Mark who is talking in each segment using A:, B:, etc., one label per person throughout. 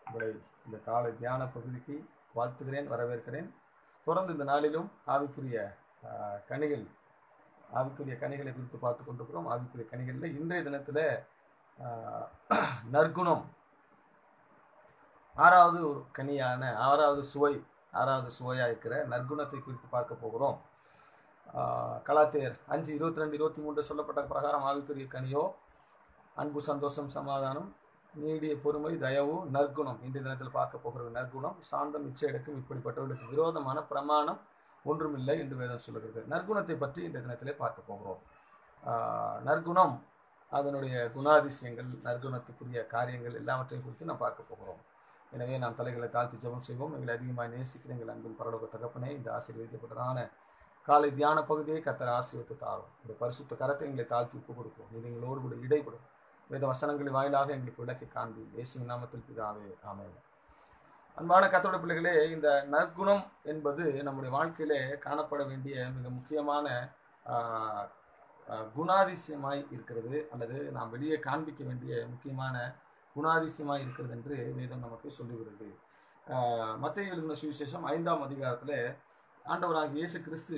A: உங்களை இந்த காலை தியான பகுதிக்கு வாழ்த்துகிறேன் வரவேற்கிறேன் தொடர்ந்து இந்த நாளிலும் ஆவிக்குரிய ஆஹ், கனிகள் ஆவிக்குரிய கனிகளை குறித்து பார்த்து கொண்டிருக்கிறோம் ஆவிக்குரிய கனிகளில் இன்றைய தினத்தில் நற்குணம் ஆறாவது ஒரு கனியான ஆறாவது சுவை ஆறாவது சுவையாக இருக்கிற நற்குணத்தை குறித்து பார்க்க போகிறோம் ஆஹ், கலாத்தியர் அஞ்சு இருபத்தி ரெண்டு இருபத்தி மூன்று சொல்லப்பட்ட பிரகாரம் ஆவிக்குரிய கனியோ அன்பு சந்தோஷம் சமாதானம் நீடிய பொறுமை தயவு நற்குணம் இன்றைய தினத்தில் பார்க்க போகிறது நற்குணம் சாந்தம் இச்சையடக்கம் இப்படிப்பட்டவர்களுக்கு விரோதமான பிரமாணம் ஒன்றுமில்லை என்று வேதம் சொல்லுகிறது நற்குணத்தை பற்றி இன்றைய தினத்திலே பார்க்க போகிறோம் ஆஹ், நற்குணம் அதனுடைய குணாதிசயங்கள் நற்குணத்துக்குரிய காரியங்கள் எல்லாவற்றையும் குறித்து நாம் பார்க்க போகிறோம் எனவே நாம் தலைகளை தாழ்த்தி ஜெபம் செய்வோம் எங்களை அதிகமாக நேசிக்கிற எங்கள் அன்பின் பரலோக தகப்பனே இந்த ஆசீர்வதிக்கப்பட்டதான காலை தியான பகுதியை கத்தர் ஆசீர்வத்து தாரும் இந்த பரிசுத்த கரத்தை எங்களை தாழ்த்தி ஒப்பு கொடுப்போம் இது எங்களோடு கூட இடைப்படும் வேத வசனங்களின் வாயிலாக எங்களுக்கு விளக்கி காண்பி இயேசுவின் நாமத்தில் பிதாவே ஆமென் அன்பான கத்தோட பிள்ளைகளே இந்த நற்குணம் என்பது நம்முடைய வாழ்க்கையிலே காணப்பட வேண்டிய மிக முக்கியமான ஆஹ், ஆஹ், குணாதிசயமாய் இருக்கிறது அல்லது நாம் வெளியே காண்பிக்க வேண்டிய முக்கியமான குணாதிசயமாய் இருக்கிறது என்று வேதம் நமக்கு சொல்லிவிடுது மத்திய எழுதின சுவிசேஷம் ஐந்தாம் அதிகாரத்தில் ஆண்டவராகிய இயேசு கிறிஸ்து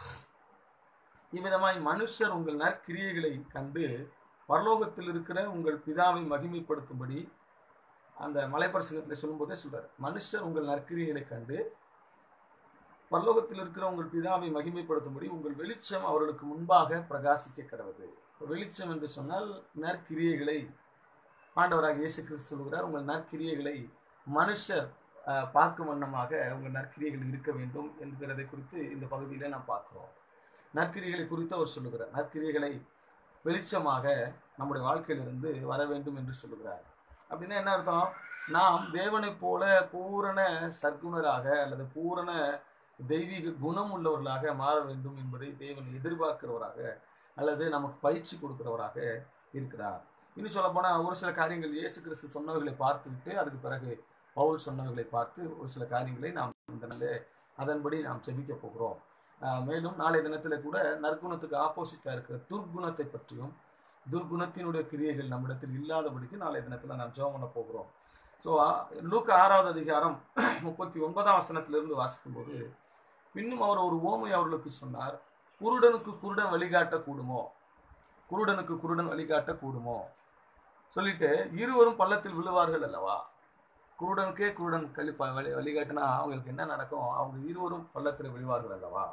A: இவ்விதமாய் மனுஷர் உங்கள் நற்கிரியைகளை கண்டு பரலோகத்தில் இருக்கிற உங்கள் பிதாவை மகிமைப்படுத்தும்படி அந்த மலைப்பிரசங்கத்தில் சொல்லும்போதே சொல்றார் மனுஷர் உங்கள் நற்கிரியைகளை கண்டு பரலோகத்தில் இருக்கிற உங்கள் பிதாவை மகிமைப்படுத்தும்படி உங்கள் வெளிச்சம் அவர்களுக்கு முன்பாக பிரகாசிக்க கடவுது வெளிச்சம் என்று சொன்னால் நற்கிரியைகளை ஆண்டவராக இயேசு கிறிஸ்து சொல்கிறார் உங்கள் நற்கிரியைகளை மனுஷர் அஹ், பார்க்கும் வண்ணமாக உங்கள் நற்கிரியைகள் இருக்க வேண்டும் என்கிறதை குறித்து இந்த பகுதியில நாம் பார்க்கிறோம் நற்கிரியைகளை குறித்து அவர் சொல்லுகிறார் நற்கிரியைகளை வெளிச்சமாக நம்முடைய வாழ்க்கையிலிருந்து வர வேண்டும் என்று சொல்லுகிறார் அப்படின்னா என்ன அர்த்தம் நாம் தேவனைப் போல பூரண சர்க்குணராக அல்லது பூரண தெய்வீக குணம் உள்ளவர்களாக மாற வேண்டும் என்பதை தேவன் எதிர்பார்க்கிறவராக அல்லது நமக்கு பயிற்சி கொடுக்கிறவராக இருக்கிறார் இன்னும் சொல்ல போனால் ஒரு சில காரியங்கள் இயேசு கிறிஸ்து சொன்னவர்களை பார்த்துவிட்டு அதுக்கு பிறகு பவுல் சொன்னவர்களை பார்த்து ஒரு சில காரியங்களை நாம் இந்த நாளிலே அதன்படி நாம் செபிக்க போகிறோம் ஆஹ் மேலும் நாளைய தினத்தில் கூட நற்குணத்துக்கு ஆப்போசிட்டாக இருக்கிற துர்க்குணத்தை பற்றியும் துர்க்குணத்தினுடைய கிரியைகள் நம்மிடத்தில் இல்லாதபடிக்கு நாளைய தினத்தில் நாம் ஜெபம் பண்ண போகிறோம் ஸோ லூக்க ஆறாவது அதிகாரம் முப்பத்தி ஒன்பதாம் வசனத்திலிருந்து வாசிக்கும்போது இன்னும் அவர் ஒரு ஓமை அவர்களுக்கு சொன்னார் குருடனுக்கு குருடன் வழிகாட்ட கூடுமோ குருடனுக்கு குருடன் வழிகாட்ட கூடுமோ சொல்லிட்டு இருவரும் பள்ளத்தில் விழுவார்கள் அல்லவா குருடனுக்கே குருடன் கழி ப- வழி வழிகாட்டினா அவங்களுக்கு என்ன நடக்கும் அவங்க இருவரும் பள்ளத்தில் விழுவார்கள் அல்லவா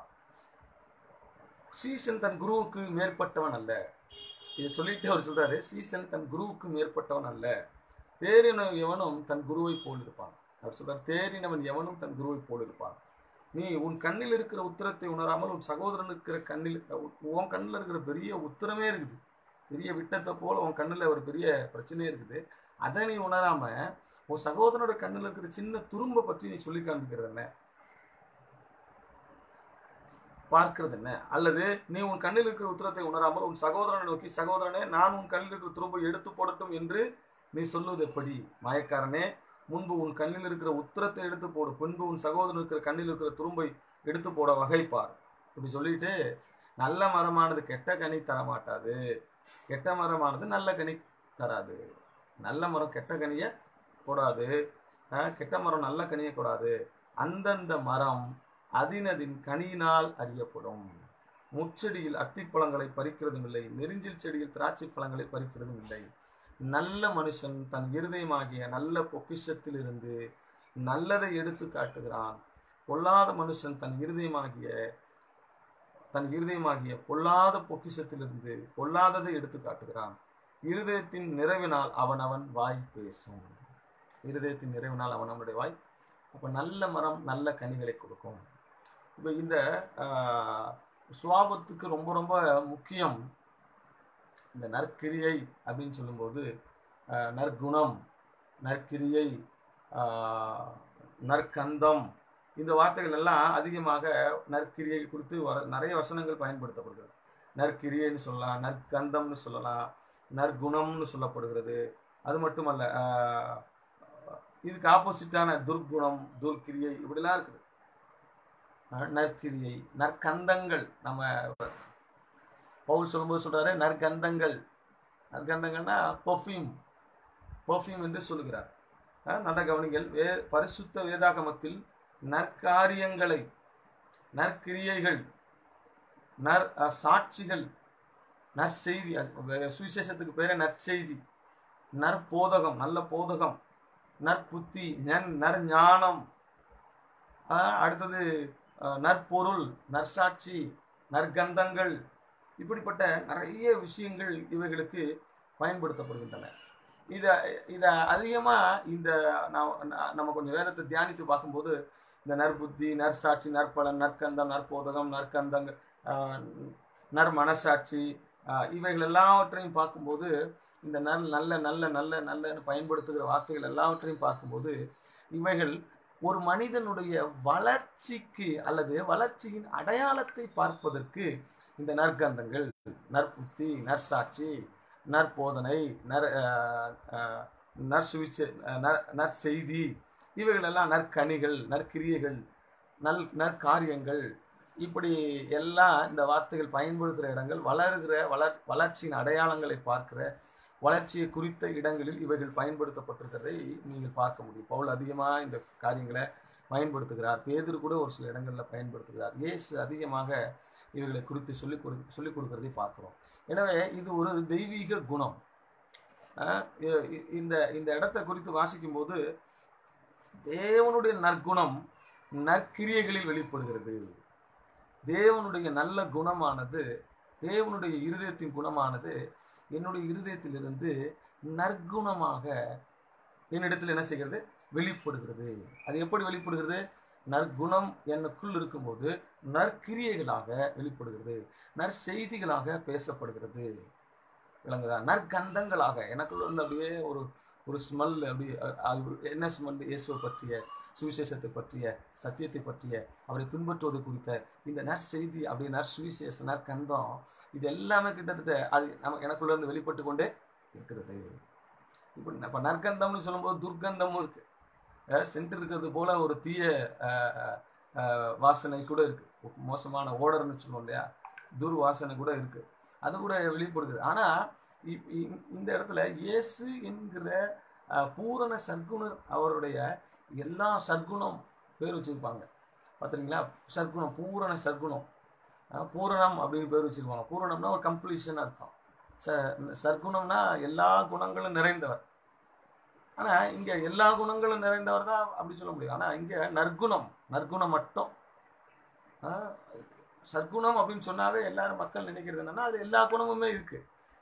A: சீசன் தன் குருவுக்கு மேற்பட்டவன் அல்ல இது சொல்லிட்டு அவர் சொல்றாரு சீசன் தன் குருவுக்கு மேற்பட்டவன் அல்ல தேறினவன் எவனும் தன் குருவை போல் இருப்பான் அவர் சொல்றார் தேறினவன் எவனும் தன் குருவை போல் இருப்பான் நீ உன் கண்ணில் இருக்கிற உத்தரத்தை உணராமல் உன் சகோதரன் இருக்கிற கண்ணில் உன் கண்ணில் இருக்கிற பெரிய உத்தரமே இருக்குது பெரிய விட்டத்தை போல உன் கண்ணில் ஒரு பெரிய பிரச்சனையே இருக்குது அதை நீ உணராம உன் சகோதரனோட கண்ணில் இருக்கிற சின்ன துரும்பை பற்றி நீ சொல்லி காண்பிக்கிறது என்ன பார்க்கிறது என்ன அல்லது நீ உன் கண்ணில் இருக்கிற உத்தரத்தை உணராமல் உன் சகோதரனை நோக்கி சகோதரனே நான் உன் கண்ணில் இருக்கிற துரும்பை எடுத்து போடட்டும் என்று நீ சொல்லுவது எப்படி மாயக்காரனே முன்பு உன் கண்ணில் இருக்கிற உத்தரத்தை எடுத்து போடு பின்பு உன் சகோதரன் இருக்கிற கண்ணில் இருக்கிற துரும்பை எடுத்து போட வகைப்பார் இப்படி சொல்லிட்டு நல்ல மரமானது கெட்ட கனி தரமாட்டாது கெட்ட மரமானது நல்ல கனி தராது நல்ல மரம் கெட்ட கனியை கூடாது அஹ், கெட்ட மரம் நல்ல கனியை கூடாது அந்தந்த மரம் அதினதின் கனியினால் அறியப்படும் முச்செடியில் அத்திப்பழங்களை பறிக்கிறதும் இல்லை நெருஞ்சில் செடியில் திராட்சை பழங்களை பறிக்கிறதும் இல்லை நல்ல மனுஷன் தன் இருதயமாகிய நல்ல பொக்கிஷத்திலிருந்து நல்லதை எடுத்து காட்டுகிறான் பொல்லாத மனுஷன் தன் இருதயமாகிய தன் இருதயமாகிய பொல்லாத பொக்கிஷத்திலிருந்து பொல்லாததை எடுத்து காட்டுகிறான் இருதயத்தின் நிறைவினால் அவன் அவன் வாய் பேசும் இருதயத்தின் நிறைவினால் அவன் அவனுடைய வாய் அப்போ நல்ல மரம் நல்ல கனிகளை கொடுக்கும் இப்போ இந்த ஆஹ், சுவாபத்துக்கு ரொம்ப ரொம்ப முக்கியம் இந்த நற்கிரியை அப்படின்னு சொல்லும்போது ஆஹ், நற்குணம் நற்கிரியை ஆஹ், நற்கந்தம் இந்த வார்த்தைகள் எல்லாம் அதிகமாக நற்கிரியை குறித்து வர நிறைய வசனங்கள் பயன்படுத்தப்படுகிறது நற்கிரியைன்னு சொல்லலாம் நற்கந்தம்னு சொல்லலாம் நற்குணம்னு சொல்லப்படுகிறது அது மட்டுமல்ல ஆஹ், இதுக்கு ஆப்போசிட்டான துர்க்குணம் துர்க்கிரியை இப்படிலாம் இருக்குது அஹ் நற்கிரியை நற்கந்தங்கள் நம்ம பவுல் சொல்லும்போது சொல்றாரு நற்கந்தங்கள் நற்கந்தங்கள்னா பர்ஃப்யூம் பர்ஃப்யூம் என்று சொல்லுகிறார் அஹ், நல்ல கவனிங்கள் வே பரிசுத்த வேதாகமத்தில் நற்காரியங்களை நற்கிரியைகள் நற் அஹ், சாட்சிகள் நற்செய்தி அது வே- சுவிசேஷத்துக்கு பேரே நற்செய்தி நற்போதகம் நல்ல போதகம் நற்புத்தி நன் நற்ஞானம் ஆஹ், அடுத்தது அஹ், நற்பொருள் நற்சாட்சி நற்கந்தங்கள் இப்படிப்பட்ட நிறைய விஷயங்கள் இவைகளுக்கு பயன்படுத்தப்படுகின்றன இதை இதை அதிகமாக இந்த நான் நான் நம்ம கொஞ்சம் வேதத்தை தியானித்து பார்க்கும்போது இந்த நற்புத்தி நற்சாட்சி நற்பலன் நற்கந்தம் நற்போதகம் நற்கந்தங்கள் ஆஹ், நற்மனசாட்சி ஆஹ், இவைகள் எல்லாவற்றையும் பார்க்கும்போது இந்த நல் நல்ல நல்ல நல்ல நல்லன்னு பயன்படுத்துகிற வார்த்தைகள் எல்லாவற்றையும் பார்க்கும்போது இவைகள் ஒரு மனிதனுடைய வளர்ச்சிக்கு அல்லது வளர்ச்சியின் அடையாளத்தை பார்ப்பதற்கு இந்த நற்கந்தங்கள் நற்புத்தி நற்சாட்சி நற்போதனை நற் ஆஹ், ஆஹ், நற்சுவிச்ச நற் நற்செய்தி இவைகள் எல்லாம் நற்கனிகள் நற்கிரியைகள் நல் நற்காரியங்கள் இப்படி எல்லாம் இந்த வார்த்தைகள் பயன்படுத்துகிற இடங்கள் வளர்கிற வளர் வளர்ச்சியின் அடையாளங்களை பார்க்கிற வளர்ச்சியை குறித்த இடங்களில் இவைகள் பயன்படுத்தப்பட்டிருக்கிறதை நீங்கள் பார்க்க முடியும் பவுல் அதிகமாக இந்த காரியங்களை பயன்படுத்துகிறார் பேதுரு கூட ஒரு சில இடங்களில் பயன்படுத்துகிறார் இயேசு அதிகமாக இவைகளை குறித்து சொல்லிக் கொடு சொல்லிக் கொடுக்கறதை பார்க்குறோம் எனவே இது ஒரு தெய்வீக குணம் அஹ் இ- இ- இந்த இந்த இடத்தை குறித்து வாசிக்கும்போது தேவனுடைய நற்குணம் நற்கிரியைகளில் வெளிப்படுகிறது தேவனுடைய நல்ல குணமானது தேவனுடைய இருதயத்தின் குணமானது என்னுடைய இருதயத்திலிருந்து நற்குணமாக என்னிடத்தில் என்ன செய்கிறது வெளிப்படுகிறது அது எப்படி வெளிப்படுகிறது நற்குணம் எனக்குள் இருக்கும்போது நற்கிரியைகளாக வெளிப்படுகிறது நற்செய்திகளாக பேசப்படுகிறது விளங்குதா நற்கந்தங்களாக எனக்குள்ள வந்து அப்படியே ஒரு ஒரு ஸ்மெல் அப்படி அ- அது என்ன ஸ்மெல் இயேசுவை பற்றிய சுவிசேஷத்தை பற்றிய சத்தியத்தை பற்றிய அவரை பின்பற்றுவது குறித்த இந்த நற்செய்தி அப்படியே நற்சுவிசேஷ நற்கந்தம் இது எல்லாமே கிட்டத்தட்ட அது நம்ம எனக்குள்ள இருந்து வெளிப்பட்டு கொண்டே இருக்கிறது இப்போ இப்போ நற்கந்தம்னு சொல்லும்போது துர்க்கந்தமும் இருக்கு அஹ் சென்ட் இருக்கிறது போல ஒரு தீய அஹ், அஹ், அஹ், வாசனை கூட இருக்கு மோசமான ஓடர்னு சொல்லுவோம் இல்லையா துர் வாசனை கூட இருக்கு அது கூட வெளிப்படுகிறது ஆனா இ- இ- இந்த இடத்துல இயேசு என்கிற அஹ், பூரண சர்க்குணர் அவருடைய எல்லா சர்க்குணம் பேர் வச்சிருப்பாங்க பார்த்துறீங்களா சர்க்குணம் பூரண சர்க்குணம் அஹ், பூரணம் அப்படின்னு பேர் வச்சிருப்பாங்க பூரணம்னா ஒரு கம்ப்ளீஷன் அர்த்தம் ச சர்க்குணம்னா எல்லா குணங்களும் நிறைந்தவர் ஆனா இங்க எல்லா குணங்களும் நிறைந்தவர் தான் அப்படி சொல்ல முடியும் ஆனா இங்க நற்குணம் நற்குணம் மட்டும் ஆஹ், சற்குணம் அப்படின்னு சொன்னாவே எல்லாரும் மக்கள் நினைக்கிறது என்னன்னா அது எல்லா குணமுமே இருக்கு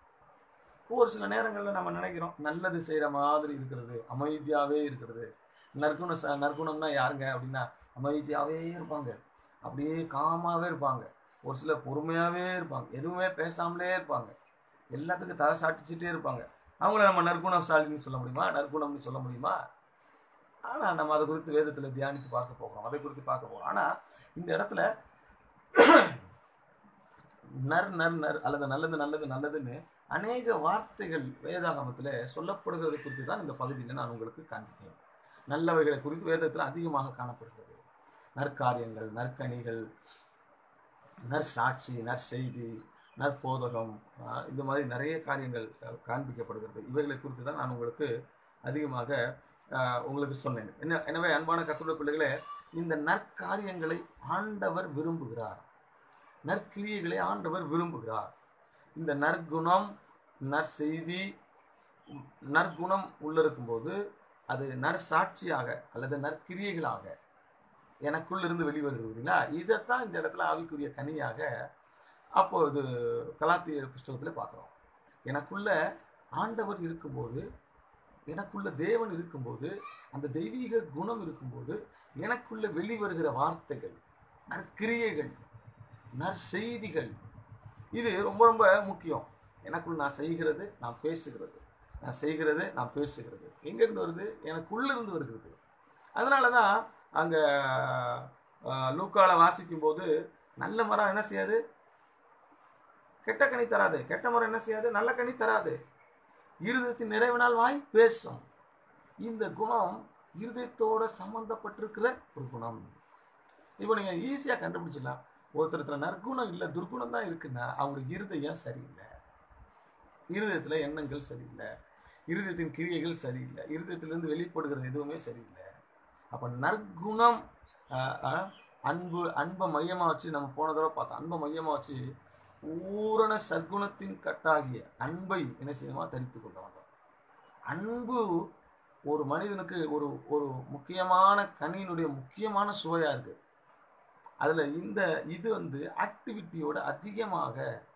A: ஒரு சில நேரங்களில் நம்ம நினைக்கிறோம் நல்லது செய்கிற மாதிரி இருக்கிறது அமைதியாகவே இருக்கிறது நற்குண ச நற்குணம்னா யாருங்க அப்படின்னா அமைதியாகவே இருப்பாங்க அப்படியே காமாவே இருப்பாங்க ஒரு சிலர் பொறுமையாகவே இருப்பாங்க எதுவுமே பேசாமலே இருப்பாங்க எல்லாத்துக்கும் தலை சாட்டிச்சுட்டே இருப்பாங்க அவங்கள நம்ம நற்குணசாலின்னு சொல்ல முடியுமா நற்குணம்னு சொல்ல முடியுமா ஆனால் நம்ம அதை குறித்து வேதத்தில் தியானித்து பார்க்க போகிறோம் அதை குறித்து பார்க்க போகிறோம் ஆனால் இந்த இடத்துல நர் நர் நர் அல்லது நல்லது நல்லது நல்லதுன்னு அநேக வார்த்தைகள் வேதாகமத்தில் சொல்லப்படுகிறது குறித்து தான் இந்த பகுதியில் நான் உங்களுக்கு காண்பித்தேன் நல்லவைகளை குறித்து வேதத்தில் அதிகமாக காணப்படுகிறது நற்காரியங்கள் நற்கனிகள் நற்சாட்சி நற்செய்தி நற்போதகம் ஆஹ் இந்த மாதிரி நிறைய காரியங்கள் அஹ், காண்பிக்கப்படுகிறது இவைகளை குறித்து தான் நான் உங்களுக்கு அதிகமாக ஆஹ், உங்களுக்கு சொன்னேன் என்ன எனவே அன்பான கத்துடைய பிள்ளைகளே இந்த நற்காரியங்களை ஆண்டவர் விரும்புகிறார் நற்கிரியைகளை ஆண்டவர் விரும்புகிறார் இந்த நற்குணம் நற்செய்தி உம், நற்குணம் உள்ள இருக்கும்போது அது நற்சாட்சியாக அல்லது நற்கிரியைகளாக எனக்குள்ள இருந்து வெளிவருகிறீங்களா இதைத்தான் இந்த இடத்துல ஆவிக்குரிய கனியாக அப்போ இது கலாத்திய புஸ்தகத்தில் பார்க்குறோம் எனக்குள்ள ஆண்டவர் இருக்கும்போது எனக்குள்ள தேவன் இருக்கும்போது அந்த தெய்வீக குணம் இருக்கும்போது எனக்குள்ள வெளிவருகிற வார்த்தைகள் நற்கிரியைகள் நற்செய்திகள் இது ரொம்ப ரொம்ப முக்கியம் எனக்குள் நான் செய்கிறது நான் பேசுகிறது நான் செய்கிறது நான் பேசுகிறது எங்கேருந்து வருது எனக்குள்ள இருந்து வருகிறது அதனால தான் அங்கே லூக்கால வாசிக்கும் போது நல்ல மரம் என்ன செய்யாது கெட்ட கனி தராது கெட்ட மரம் என்ன செய்யாது நல்ல கனி தராது இருதயத்தின் நிறைவினால் வாய் பேசும் இந்த குணம் இருதயத்தோட சம்பந்தப்பட்டிருக்கிற ஒரு குணம் இப்போ நீங்கள் ஈஸியாக கண்டுபிடிச்சிடலாம் ஒருத்தரத்துல நற்குணம் இல்லை துர்குணம் தான் இருக்குன்னா அவங்க இருதயம் சரியில்லை இருதயத்தில் எண்ணங்கள் சரியில்லை இருதயத்தின் கிரியைகள் சரியில்லை இருதயத்திலிருந்து வெளிப்படுகிறது எதுவுமே சரியில்லை அப்போ நற்குணம் ஆஹ், ஆஹ், அன்பு அன்பை மையமாக வச்சு நம்ம போன தடவை பார்த்தோம் அன்பை மையமாக வச்சு பூரண சற்குணத்தின் கட்டாகிய அன்பை என்ன செய்யணுமா தரித்து கொள்ள வேண்டும் அன்பு ஒரு மனிதனுக்கு ஒரு ஒரு முக்கியமான கனியினுடைய முக்கியமான சுவையாக இருக்கு அதில் இந்த இது வந்து ஆக்டிவிட்டியோட அதிகமாக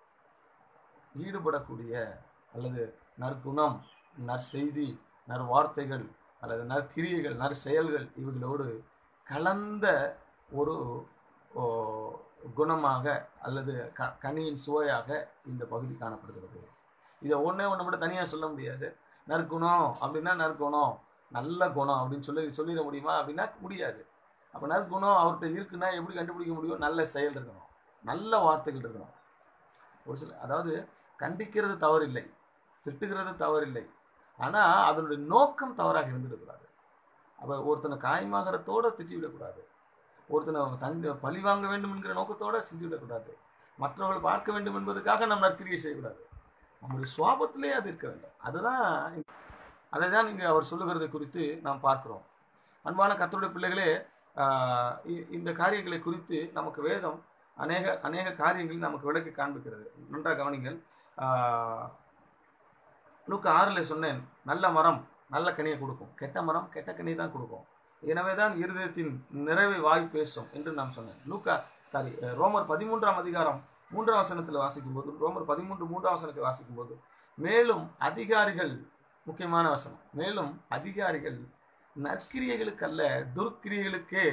A: ஈடுபடக்கூடிய அல்லது நற்குணம் நற்செய்தி நற்வார்த்தைகள் அல்லது நற்கிரியைகள் நற்செயல்கள் இவைகளோடு கலந்த ஒரு ஓ, குணமாக அல்லது க கனியின் சுவையாக இந்த பகுதி காணப்படுகிறது இதை ஒன்றே ஒன்று மட்டும் தனியாக சொல்ல முடியாது நற்குணம் அப்படின்னா நற்குணம் நல்ல குணம் அப்படின்னு சொல்லி சொல்லிட முடியுமா அப்படின்னா முடியாது அப்போ நற்குணம் அவர்கிட்ட இருக்குன்னா எப்படி கண்டுபிடிக்க முடியும் நல்ல செயல் இருக்கணும் நல்ல வார்த்தைகள் இருக்கணும் ஒரு சில அதாவது கண்டிக்கிறது தவறில்லை திட்டுகிறது தவறில்லை ஆனால் அதனுடைய நோக்கம் தவறாக இருந்துடக்கூடாது அப்போ ஒருத்தனை காயமாகறத்தோட திட்டி விடக்கூடாது ஒருத்தனை தன் பழி வாங்க வேண்டும் என்கிற நோக்கத்தோட செஞ்சு விடக்கூடாது மற்றவர்கள் பார்க்க வேண்டும் என்பதற்காக நம்ம நற்கிரியை செய்யக்கூடாது நம்முடைய சுவாபத்திலே அது இருக்க வேண்டும் அதுதான் அதை தான் இங்கே அவர் சொல்லுகிறதை குறித்து நாம் பார்க்கிறோம் அன்பான கர்த்தருடைய பிள்ளைகளே ஆஹ் இ- இந்த காரியங்களை குறித்து நமக்கு வேதம் அநேக அநேக காரியங்கள் நமக்கு விளக்கி காண்பிக்கிறது நன்றாக கவனிங்கள் ஆஹ் லூக்கா ஆறில் சொன்னேன் நல்ல மரம் நல்ல கனியை கொடுக்கும் கெட்ட மரம் கெட்ட கனியை தான் கொடுக்கும் எனவே தான் இருதயத்தின் நிறைவை வாய் பேசும் என்று நாம் சொன்னேன் லூக்கா சாரி ரோமர் பதிமூன்றாம் அதிகாரம் மூன்றாம் வசனத்தில் வாசிக்கும்போது ரோமர் பதிமூன்று மூன்றாம் வசனத்தை வாசிக்கும்போது மேலும் அதிகாரிகள் முக்கியமான வசனம் மேலும் அதிகாரிகள் நற்கிரியைகளுக்கல்ல துர்க்கிரியைகளுக்கே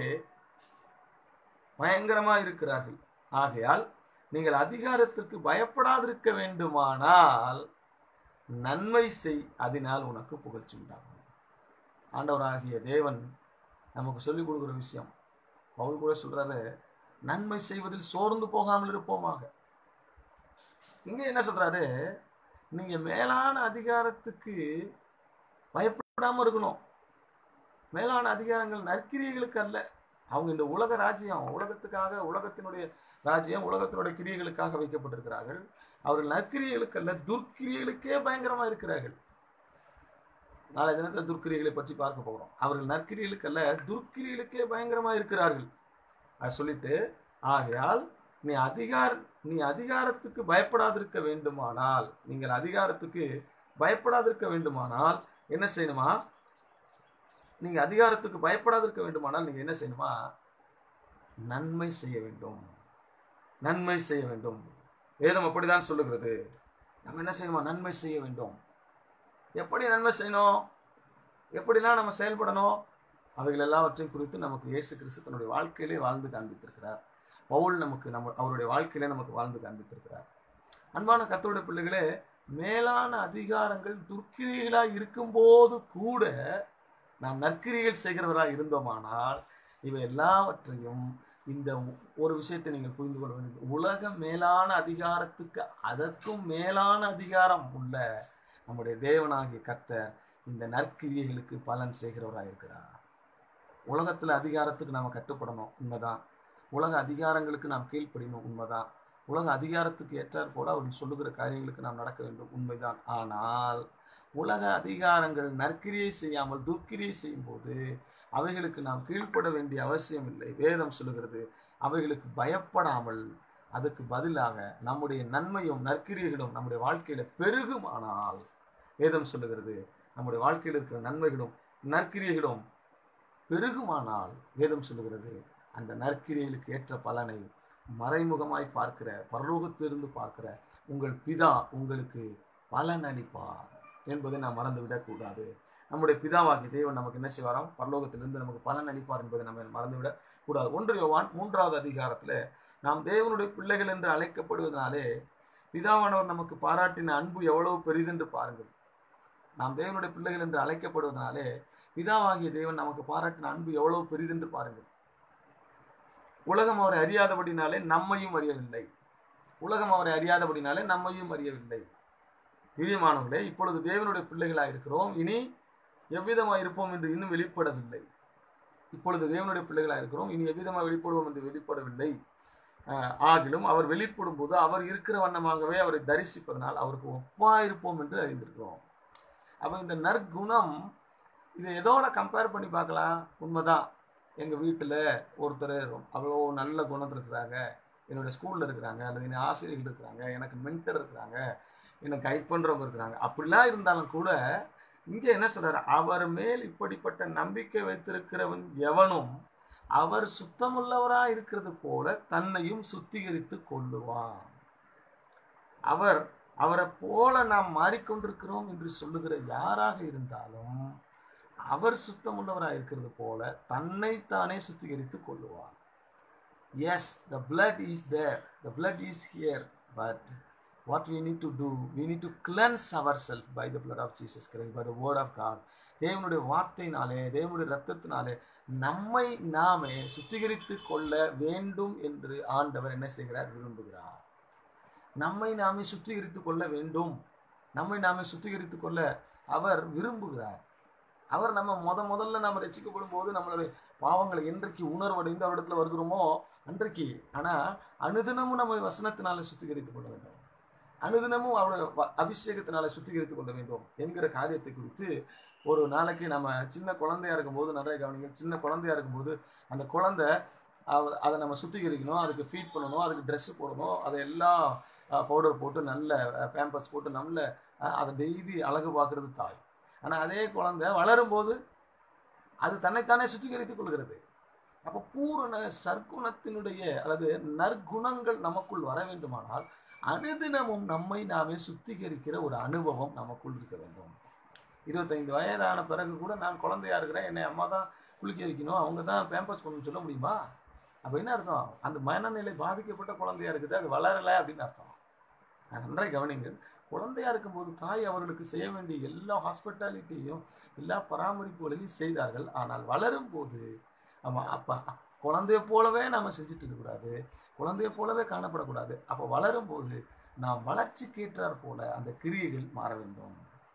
A: பயங்கரமா இருக்கிறார்கள் ஆகையால் நீங்கள் அதிகாரத்திற்கு பயப்படாதிருக்க வேண்டுமானால் நன்மை செய் அதனால் உனக்கு புகழ்ச்சி உண்டாகும் ஆண்டவராகிய தேவன் நமக்கு சொல்லிக் கொடுக்குற விஷயம் பவுல் கூட சொல்றாரு நன்மை செய்வதில் சோர்ந்து போகாமல் இருப்போமாக இங்க என்ன சொல்றாரு நீங்க மேலான அதிகாரத்துக்கு பயப்படாம இருக்கணும் மேலான அதிகாரங்கள் நற்கிரியைகளுக்கு அல்ல அவங்க இந்த உலக ராஜ்யம் உலகத்துக்காக உலகத்தினுடைய ராஜ்யம் உலகத்தினுடைய கிரியைகளுக்காக வைக்கப்பட்டிருக்கிறார்கள் அவர்கள் நற்கிரியைகளுக்கு அல்ல துர்க்கிரியைகளுக்கே பயங்கரமா இருக்கிறார்கள் நாளை தினத்தில் துர்க்கிரியைகளை பற்றி பார்க்க போகிறோம் அவர்கள் நற்கிரியைகளுக்கு அல்ல துர்க்கிரியைகளுக்கே பயங்கரமா இருக்கிறார்கள் அதை சொல்லிட்டு ஆகையால் நீ அதிகார நீ அதிகாரத்துக்கு பயப்படாதிருக்க வேண்டுமானால் நீங்கள் அதிகாரத்துக்கு பயப்படாதிருக்க வேண்டுமானால் என்ன செய்யணுமா நீங்க அதிகாரத்துக்கு பயப்படாதிருக்க வேண்டுமானால் நீங்க என்ன செய்யணுமா நன்மை செய்ய வேண்டும் நன்மை செய்ய வேண்டும் வேதம் அப்படிதான் சொல்லுகிறது நம்ம என்ன செய்யணுமா நன்மை செய்ய வேண்டும் எப்படி நன்மை செய்யணும் எப்படிலாம் நம்ம செயல்படணும் அவைகள் எல்லாவற்றையும் குறித்து நமக்கு இயேசு கிறிஸ்து தன்னுடைய வாழ்க்கையிலே வாழ்ந்து காண்பித்திருக்கிறார் பவுல் நமக்கு நம்ம அவருடைய வாழ்க்கையிலே நமக்கு வாழ்ந்து காண்பித்திருக்கிறார் அன்பான கத்தோட பிள்ளைகளே மேலான அதிகாரங்கள் துர்க்கிரியைகளாக இருக்கும்போது கூட நாம் நற்கிரிகள் செய்கிறவராக இருந்தோமானால் இவை எல்லாவற்றையும் இந்த ஒரு விஷயத்தை நீங்கள் புரிந்து கொள்ள வேண்டும் உலக மேலான அதிகாரத்துக்கு அதற்கும் மேலான அதிகாரம் உள்ள நம்முடைய தேவனாகிய கர்த்தர் இந்த நற்கிரியைகளுக்கு பலன் செய்கிறவராக இருக்கிறார் உலகத்தில் அதிகாரத்துக்கு நாம் கட்டுப்படணும் உண்மைதான் உலக அதிகாரங்களுக்கு நாம் கீழ்ப்படியணும் உண்மைதான் உலக அதிகாரத்துக்கு ஏற்றாற் போல அவர்கள் சொல்லுகிற காரியங்களுக்கு நாம் நடக்க வேண்டும் உண்மைதான் ஆனால் உலக அதிகாரங்கள் நற்கிரியை செய்யாமல் துர்க்கிரியை செய்யும்போது அவைகளுக்கு நாம் கீழ்ப்பட வேண்டிய அவசியம் இல்லை வேதம் சொல்லுகிறது அவைகளுக்கு பயப்படாமல் அதுக்கு பதிலாக நம்முடைய நன்மையும் நற்கிரியைகளும் நம்முடைய வாழ்க்கையில பெருகுமானால் வேதம் சொல்லுகிறது நம்முடைய வாழ்க்கையில் இருக்கிற நன்மைகளும் நற்கிரியைகளும் பெருகுமானால் வேதம் சொல்லுகிறது அந்த நற்கிரியைகளுக்கு ஏற்ற பலனை மறைமுகமாய் பார்க்கிற பரலோகத்திலிருந்து பார்க்கிற உங்கள் பிதா உங்களுக்கு பலன் அளிப்பார் என்பதை நாம் மறந்துவிடக்கூடாது நம்முடைய பிதாவாகிய தேவன் நமக்கு என்ன செய்வாராம் பரலோகத்திலிருந்து நமக்கு பலன் அளிப்பார் என்பதை நம்ம மறந்துவிடக் கூடாது ஒன்று யோவான் மூன்றாவது அதிகாரத்தில் நாம் தேவனுடைய பிள்ளைகள் என்று அழைக்கப்படுவதனாலே பிதாவானவர் நமக்கு பாராட்டின அன்பு எவ்வளவு பெரிதென்று பாருங்கள் நாம் தேவனுடைய பிள்ளைகள் என்று அழைக்கப்படுவதனாலே பிதாவாகிய தேவன் நமக்கு பாராட்டின அன்பு எவ்வளவு பெரிதென்று பாருங்கள் உலகம் அவரை அறியாதபடினாலே நம்மையும் அறியவில்லை உலகம் அவரை அறியாதபடினாலே நம்மையும் அறியவில்லை பிரியமானவர்களே இப்பொழுது தேவனுடைய பிள்ளைகளாக இருக்கிறோம் இனி எவ்விதமாக இருப்போம் என்று இன்னும் வெளிப்படவில்லை இப்பொழுது தேவனுடைய பிள்ளைகளாக இருக்கிறோம் இனி எவ்விதமாக வெளிப்படுவோம் என்று வெளிப்படவில்லை ஆஹ் ஆகிலும் அவர் வெளிப்படும் போது அவர் இருக்கிற வண்ணமாகவே அவரை தரிசிப்பதனால் அவருக்கு ஒப்பா இருப்போம் என்று அறிந்திருக்கிறோம் அப்போ இந்த நற்குணம் இதை எதோட கம்பேர் பண்ணி பார்க்கலாம் உண்மைதான் எங்கள் வீட்டில் ஒருத்தர் அவ்வளோ நல்ல குணத்தில் இருக்கிறாங்க என்னோட ஸ்கூலில் இருக்கிறாங்க அல்லது என் ஆசிரியர்கள் இருக்கிறாங்க எனக்கு மென்டர் இருக்கிறாங்க என்னை கைட் பண்ணுறவங்க இருக்கிறாங்க அப்படிலாம் இருந்தாலும் கூட இங்கே என்ன சொல்றாரு அவர் மேல் இப்படிப்பட்ட நம்பிக்கை வைத்திருக்கிறவன் எவனும் அவர் சுத்தமுள்ளவராக இருக்கிறது போல தன்னையும் சுத்திகரித்து கொள்ளுவான் அவர் அவரை போல நாம் மாறிக்கொண்டிருக்கிறோம் என்று சொல்லுகிற யாராக இருந்தாலும் அவர் சுத்தமுள்ளவராக இருக்கிறது போல தன்னைத்தானே சுத்திகரித்து கொள்ளுவார் yes the blood is there the blood is here but what we need to do we need to cleanse our self by the blood of Jesus Christ by the word of God தேவனுடைய வார்த்தையினாலே தேவனுடைய ரத்தத்தினாலே நம்மை நாமே சுத்திகரித்து கொள்ள வேண்டும் என்று ஆண்டவர் என்ன செய்கிறார் விரும்புகிறார் நம்மை நாமே சுத்திகரித்து கொள்ள வேண்டும் நம்மை நாமே சுத்திகரித்து கொள்ள அவர் விரும்புகிறார் அவர் நம்ம முத முதல்ல நம்ம ரசிக்கப்படும் போது நம்மளுடைய பாவங்களை என்றைக்கு உணர்வடைந்து அவரிடத்துல வருகிறோமோ அன்றைக்கு ஆனால் அனுதினமும் நம்ம வசனத்தினால சுத்திகரித்துக் கொள்ள வேண்டும் அனுதினமும் அவருடைய வ- அபிஷேகத்தினால சுத்திகரித்துக் கொள்ள வேண்டும் என்கிற காரியத்தை குறித்து ஒரு நாளைக்கு நம்ம சின்ன குழந்தையா இருக்கும்போது நிறைய கவனிங்க சின்ன குழந்தையா இருக்கும்போது அந்த குழந்தை அவ- அதை நம்ம சுத்திகரிக்கணும் அதுக்கு ஃபீட் பண்ணணும் அதுக்கு ட்ரெஸ் போடணும் அதை எல்லாம் பவுடர் போட்டு நல்ல பேம்பர்ஸ் போட்டு நல்ல அஹ், அதை டெய்லி அழகு பார்க்கறது தாய் ஆனால் அதே குழந்தை வளரும்போது அது தன்னைத்தானே சுத்திகரித்துக் கொள்கிறது அப்போ பூரண சற்குணத்தினுடைய அல்லது நற்குணங்கள் நமக்குள் வர வேண்டுமானால் அனுதினமும் நம்மை நாமே சுத்திகரிக்கிற ஒரு அனுபவம் நமக்குள் இருக்க வேண்டும் இருபத்தைந்து வயதான பிறகு கூட நான் குழந்தையா இருக்கிறேன் என்னை அம்மா தான் குளிக்க வைக்கணும் அவங்க தான் பேம்பர்ஸ் பண்ணணும்னு சொல்ல முடியுமா அப்போ என்ன அர்த்தம் அந்த மனநிலை பாதிக்கப்பட்ட குழந்தையா இருக்குது அது வளரலை அப்படின்னு அர்த்தம் நான் நன்றாய் கவனிங்கள் குழந்தையா இருக்கும்போது தாய் அவர்களுக்கு செய்ய வேண்டிய எல்லா ஹாஸ்பிட்டாலிட்டியும் எல்லா பராமரிப்புகளையும் செய்தார்கள் ஆனால் வளரும் போது ஆமா அப்போ குழந்தைய போலவே நாம் செஞ்சுட்டு இருக்கக்கூடாது குழந்தைய போலவே காணப்படக்கூடாது அப்போ வளரும் போது நாம் வளர்ச்சிக்கேற்றார் போல அந்த கிரியைகள் மாற வேண்டும்